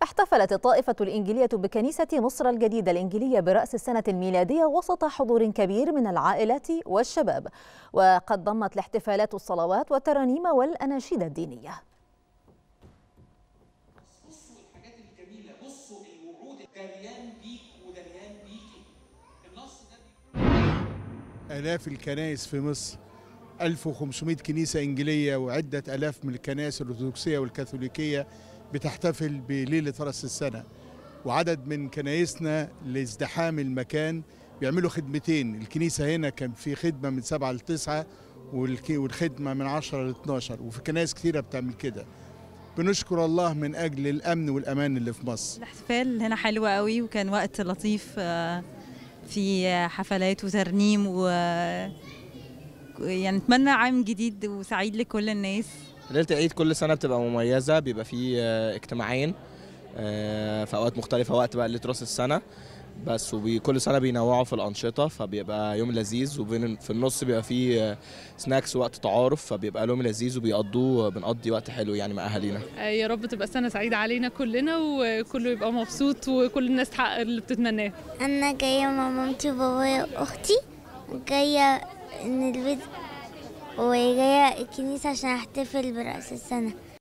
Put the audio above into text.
احتفلت الطائفة الإنجيلية بكنيسة مصر الجديدة الإنجيلية برأس السنة الميلادية وسط حضور كبير من العائلات والشباب وقد ضمت الاحتفالات الصلوات والترانيم والأناشيد الدينية بصوا الحاجات الجميله بصوا الوعود دريان بيك ودريان بيكي النص ده آلاف الكنائس في مصر 1500 كنيسة إنجيلية وعدة آلاف من الكنائس الأرثوذكسية والكاثوليكية بتحتفل بليلة رأس السنة وعدد من كنائسنا لازدحام المكان بيعملوا خدمتين الكنيسة هنا كان في خدمة من 7 ل 9 والخدمة من 10 ل 12 وفي كنائس كثيرة بتعمل كده بنشكر الله من أجل الأمن والأمان اللي في مصر الاحتفال هنا حلو قوي وكان وقت لطيف آه، في حفلات وترنيم و يعني نتمنى عام جديد وسعيد لكل الناس ليلة العيد كل سنة بتبقى مميزة بيبقى فيه آه، اجتماعين آه، في أوقات مختلفة وقت بقى ليلة راس السنة بس وكل سنة بينوعوا في الأنشطة فبيبقى يوم لذيذ وبين في النص بيبقى فيه آه، سناكس وقت تعارف فبيبقى يوم لذيذ وبيقضوه بنقضي وقت حلو يعني مع أهالينا يا رب تبقى سنة سعيدة علينا كلنا وكله يبقى مبسوط وكل الناس تحقق اللي بتتمناه أنا جاية مع مامتي وبابايا وأختي جاية من البيت وجاية الكنيسة عشان أحتفل برأس السنة